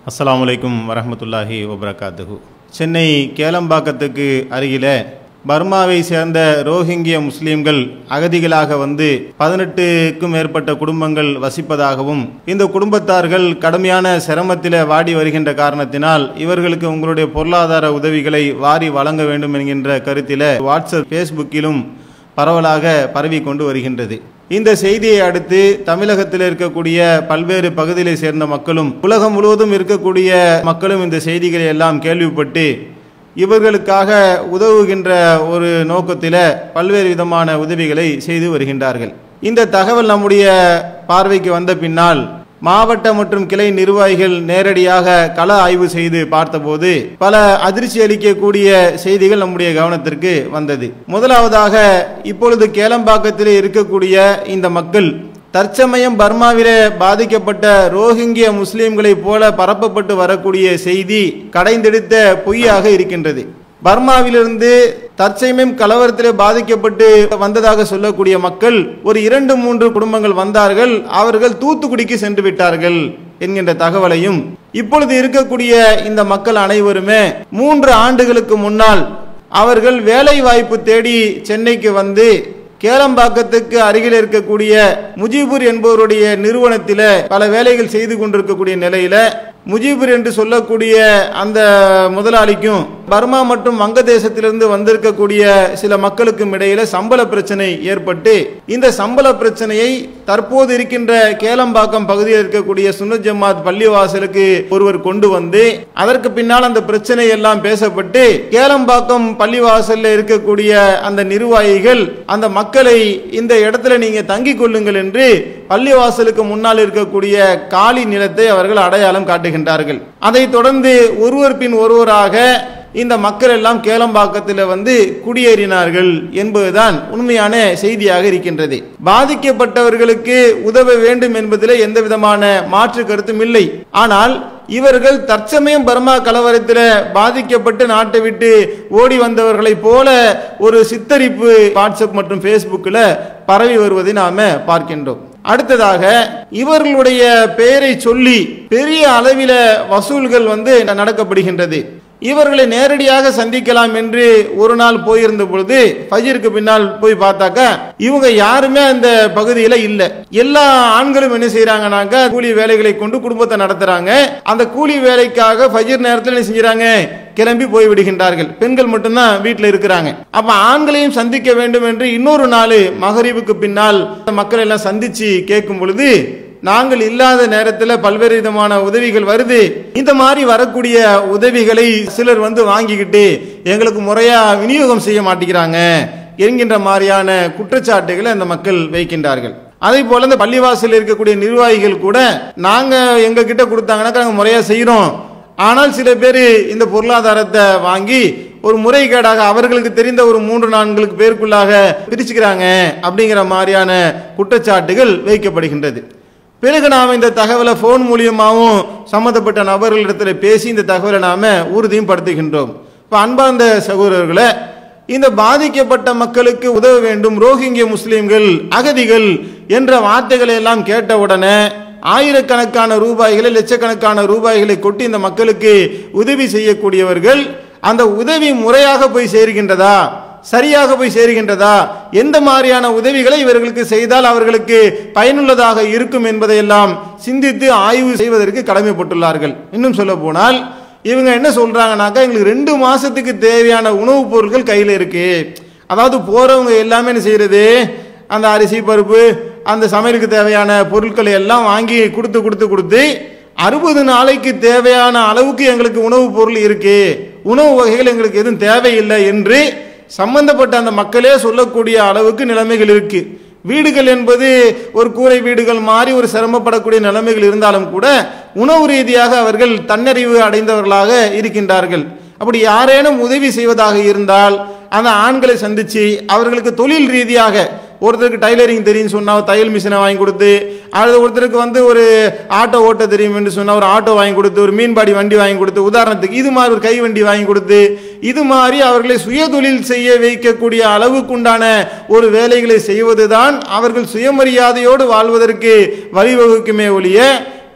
அஸ்ஸலாமு அலைக்கும் வரஹ்மத்துல்லாஹி வபரகாத்துஹு சென்னை கேளம்பாக்கத்துக்கு அருகில பர்மாவை சேர்ந்த ரோஹிங்கிய முஸ்லீம்கள் அகதிகளாக வந்து பதினெட்டுக்கும் மேற்பட்ட குடும்பங்கள் வசிப்பதாகவும் இந்த குடும்பத்தார்கள் கடுமையான சிரமத்தில் வாடி வருகின்ற காரணத்தினால் இவர்களுக்கு உங்களுடைய பொருளாதார உதவிகளை வாரி வழங்க வேண்டும் என்கின்ற கருத்தில வாட்ஸ்அப் ஃபேஸ்புக்கிலும் பரவலாக பரவி கொண்டு வருகின்றது இந்த செய்தியை அடுத்து தமிழகத்தில் இருக்கக்கூடிய பல்வேறு பகுதிகளை சேர்ந்த மக்களும் உலகம் முழுவதும் இருக்கக்கூடிய மக்களும் இந்த செய்திகளை எல்லாம் கேள்விப்பட்டு இவர்களுக்காக உதவுகின்ற ஒரு நோக்கத்தில் பல்வேறு விதமான உதவிகளை செய்து வருகின்றார்கள் இந்த தகவல் நம்முடைய பார்வைக்கு வந்த பின்னால் மாவட்ட மற்றும் கிளை நிர்வாகிகள் நேரடியாக கள ஆய்வு செய்து பார்த்தபோது பல அதிர்ச்சி அளிக்கக்கூடிய செய்திகள் நம்முடைய கவனத்திற்கு வந்தது முதலாவதாக இப்பொழுது கேளம்பாக்கத்தில் இருக்கக்கூடிய இந்த மக்கள் தற்சமயம் பர்மாவிலே பாதிக்கப்பட்ட ரோஹிங்கிய முஸ்லிம்களைப் போல பரப்பப்பட்டு வரக்கூடிய செய்தி கடைந்தெடுத்த பொய்யாக இருக்கின்றது பர்மாவிலிருந்து தற்சமயம் கலவரத்திலே பாதிக்கப்பட்டு வந்ததாக சொல்லக்கூடிய மக்கள் ஒரு இரண்டு மூன்று குடும்பங்கள் வந்தார்கள் அவர்கள் தூத்துக்குடிக்கு சென்று விட்டார்கள் என்கின்ற தகவலையும் இப்பொழுது இருக்கக்கூடிய இந்த மக்கள் அனைவருமே மூன்று ஆண்டுகளுக்கு முன்னால் அவர்கள் வேலை வாய்ப்பு தேடி சென்னைக்கு வந்து கேளம்பாக்கத்துக்கு அருகில் இருக்கக்கூடிய முஜிபுர் என்பவருடைய நிறுவனத்தில பல வேலைகள் செய்து கொண்டிருக்கக்கூடிய நிலையில முஜிபுர் என்று சொல்லக்கூடிய அந்த முதலாளிக்கும் பர்மா மற்றும் வங்கதேசத்திலிருந்து வந்திருக்கக்கூடிய சில மக்களுக்கும் இடையில சம்பள பிரச்சனை ஏற்பட்டு இந்த சம்பள பிரச்சனையை தற்போது இருக்கின்ற கேளம்பாக்கம் பகுதியில் இருக்கக்கூடிய சுன்னத் ஜமாத் பள்ளிவாசலுக்கு ஒருவர் கொண்டு வந்து அதற்கு பின்னால் அந்த பிரச்சனை எல்லாம் பேசப்பட்டு கேளம்பாக்கம் பள்ளிவாசல்ல இருக்கக்கூடிய அந்த நிர்வாகிகள் அந்த மக்களை இந்த இடத்துல நீங்க தங்கிக் கொள்ளுங்கள் என்று பள்ளிவாசலுக்கு முன்னால் இருக்கக்கூடிய காலி நிலத்தை அவர்கள் அடையாளம் காட்டுகின்றார்கள் அதைத் தொடர்ந்து ஒருவர் பின் ஒருவராக இந்த மக்கள் எல்லாம் கேளம்பாக்கத்தில் வந்து குடியேறினார்கள் என்பதுதான் உண்மையான செய்தியாக இருக்கின்றது பாதிக்கப்பட்டவர்களுக்கு உதவ வேண்டும் என்பதில் எந்த விதமான மாற்று கருத்தும் இல்லை ஆனால் இவர்கள் தற்சமயம் பர்மா கலவரத்தில் பாதிக்கப்பட்டு நாட்டை விட்டு ஓடி வந்தவர்களைப் போல ஒரு சித்தரிப்பு வாட்ஸ்அப் மற்றும் ஃபேஸ்புக்கில் பரவி வருவதை நாம பார்க்கின்றோம் அடுத்ததாக இவர்களுடைய பெயரை சொல்லி பெரிய அளவில வசூல்கள் வந்து நடக்கப்படுகின்றது இவர்களை நேரடியாக சந்திக்கலாம் என்று ஒரு நாள் போயிருந்த பொழுது ஃபஜிருக்கு பின்னால் போய் பார்த்தாக்கா இவங்க யாருமே அந்த பகுதியில இல்ல எல்லா ஆண்களும் என்ன செய்யறாங்கனாக்கா கூலி வேலைகளை கொண்டு குடும்பத்தை நடத்துறாங்க அந்த கூலி வேலைக்காக ஃபஜிர் நேரத்தில் என்ன செஞ்சுறாங்க கிளம்பி போய் விடுகின்றார்கள் பெண்கள் மட்டும்தான் வீட்டில் இருக்கிறாங்க அப்ப ஆண்களையும் சந்திக்க வேண்டும் என்று இன்னொரு நாள் மகரிவுக்கு பின்னால் மக்கள் எல்லாம் சந்திச்சு கேட்கும் பொழுது நாங்கள் இல்லாத நேரத்தில் பல்வேறு விதமான உதவிகள் வருது இந்த மாதிரி வரக்கூடிய உதவிகளை சிலர் வந்து வாங்கிக்கிட்டு எங்களுக்கு முறையா விநியோகம் செய்ய மாட்டேங்கிறாங்க என்கின்ற மாதிரியான குற்றச்சாட்டுகளை அந்த மக்கள் வைக்கின்றார்கள் அதே போல இந்த பள்ளிவாசல் இருக்கக்கூடிய நிர்வாகிகள் கூட நாங்க எங்க கிட்ட கொடுத்தாங்கன்னாக்கா நாங்க முறையா செய்யறோம் ஆனால் சில பேர் இந்த பொருளாதாரத்தை வாங்கி ஒரு முறைகேடாக அவர்களுக்கு தெரிந்த ஒரு மூன்று நான்களுக்கு பேருக்குள்ளாக பிரிச்சுக்கிறாங்க அப்படிங்கிற மாதிரியான குற்றச்சாட்டுகள் வைக்கப்படுகின்றது பிறகு நாம் இந்த தகவலை ஃபோன் மூலியமாகவும் சம்மந்தப்பட்ட நபர்களிடத்தில் பேசி இந்த தகவலை நாம உறுதியும் படுத்துகின்றோம் இப்போ அன்பார்ந்த சகோதரர்களை இந்த பாதிக்கப்பட்ட மக்களுக்கு உதவ வேண்டும் ரோஹிங்கிய முஸ்லிம்கள் அகதிகள் என்ற வார்த்தைகளை எல்லாம் கேட்டவுடனே ஆயிரக்கணக்கான ரூபாய்களை லட்சக்கணக்கான ரூபாய்களை கொட்டி இந்த மக்களுக்கு உதவி செய்யக்கூடியவர்கள் அந்த உதவி முறையாக போய் சேர்கின்றதா சரியாக போய் சேருகின்றதா எந்த மாதிரியான உதவிகளை இவர்களுக்கு செய்தால் அவர்களுக்கு பயனுள்ளதாக இருக்கும் என்பதையெல்லாம் சிந்தித்து ஆய்வு செய்வதற்கு கடமைப்பட்டுள்ளார்கள் இன்னும் சொல்ல போனால் இவங்க என்ன சொல்றாங்கனாக்கா எங்களுக்கு ரெண்டு மாசத்துக்கு தேவையான உணவுப் பொருட்கள் கையில் இருக்கு அதாவது போறவங்க எல்லாமே என்ன செய்யறது அந்த அரிசி பருப்பு அந்த சமையலுக்கு தேவையான பொருட்களை எல்லாம் வாங்கி கொடுத்து கொடுத்து கொடுத்து அறுபது நாளைக்கு தேவையான அளவுக்கு எங்களுக்கு உணவுப் பொருள் இருக்கு உணவு வகைகள் எங்களுக்கு எதுவும் தேவையில்லை என்று சம்பந்தப்பட்ட அந்த மக்களே சொல்லக்கூடிய அளவுக்கு நிலைமைகள் இருக்கு வீடுகள் என்பது ஒரு கூரை வீடுகள் மாறி ஒரு சிரமப்படக்கூடிய நிலைமைகள் இருந்தாலும் கூட உணவு ரீதியாக அவர்கள் தன்னறிவு அடைந்தவர்களாக இருக்கின்றார்கள் அப்படி யாரேனும் உதவி செய்வதாக இருந்தால் அந்த ஆண்களை சந்திச்சு அவர்களுக்கு தொழில் ரீதியாக ஒருத்தருக்கு டைலரிங் தெரியும் சொன்னால் தையல் மிஷினை வாங்கி கொடுத்து அது ஒருத்தருக்கு வந்து ஒரு ஆட்டோ ஓட்ட தெரியும் என்று சொன்னால் ஒரு ஆட்டோ வாங்கி கொடுத்து ஒரு மீன்பாடி வண்டி வாங்கி கொடுத்து உதாரணத்துக்கு இது மாதிரி ஒரு கை வண்டி வாங்கி கொடுத்து இது மாதிரி அவர்களை சுய தொழில் செய்ய வைக்கக்கூடிய அளவுக்குண்டான ஒரு வேலைகளை செய்வதுதான் அவர்கள் சுயமரியாதையோடு வாழ்வதற்கு வழிவகுக்குமே ஒழிய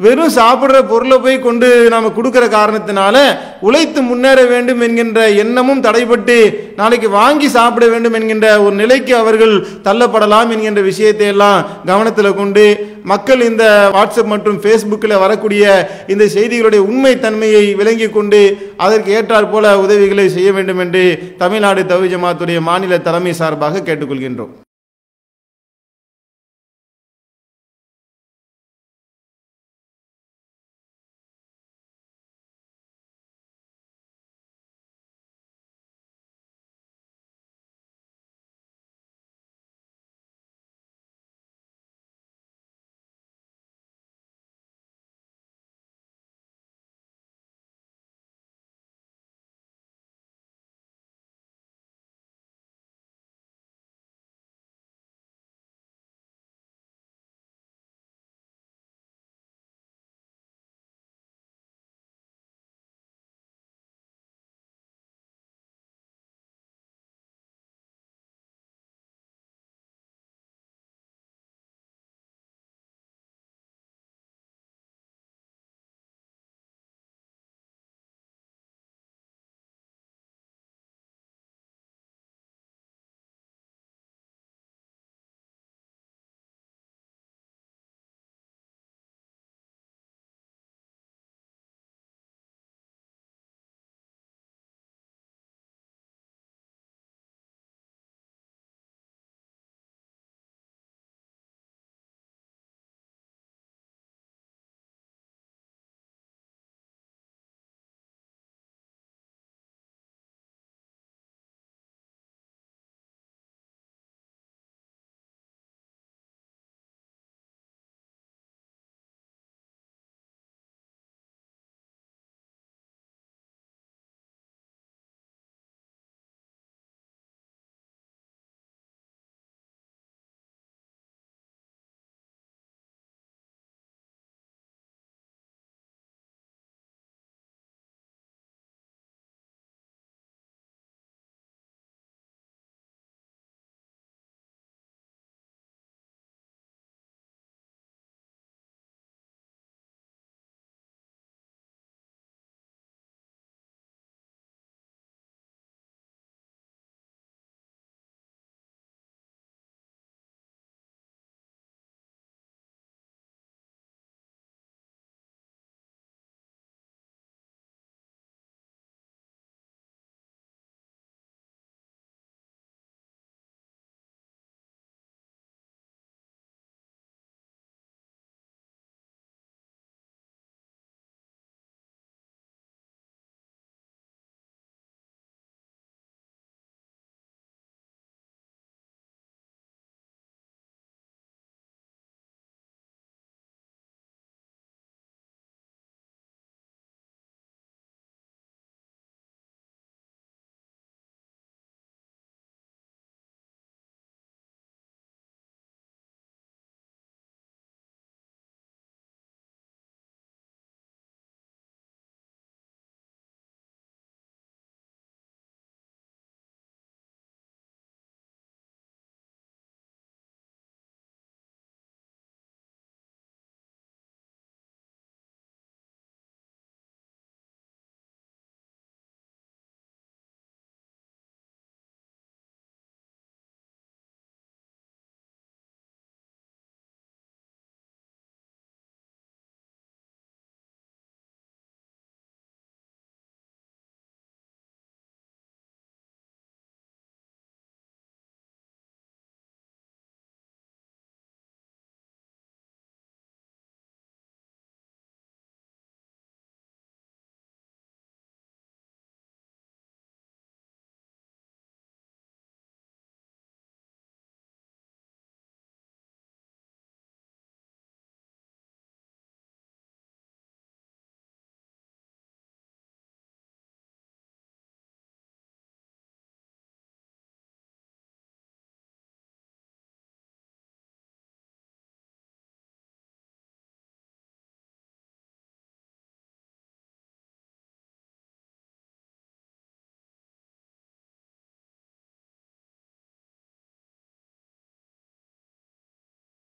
வெறும் சாப்பிடுற பொருளை போய் கொண்டு நாம கொடுக்கிற காரணத்தினால உழைத்து முன்னேற வேண்டும் என்கின்ற எண்ணமும் தடைபட்டு நாளைக்கு வாங்கி சாப்பிட வேண்டும் என்கின்ற ஒரு நிலைக்கு அவர்கள் தள்ளப்படலாம் என்கின்ற விஷயத்தை எல்லாம் கவனத்தில் கொண்டு மக்கள் இந்த வாட்ஸ்அப் மற்றும் ஃபேஸ்புக்கில் வரக்கூடிய இந்த செய்திகளுடைய உண்மை தன்மையை விளங்கி கொண்டு அதற்கு ஏற்றாற் போல உதவிகளை செய்ய வேண்டும் என்று தமிழ்நாடு தவி ஜமாத்துடைய மாநில தலைமை சார்பாக கேட்டுக்கொள்கின்றோம்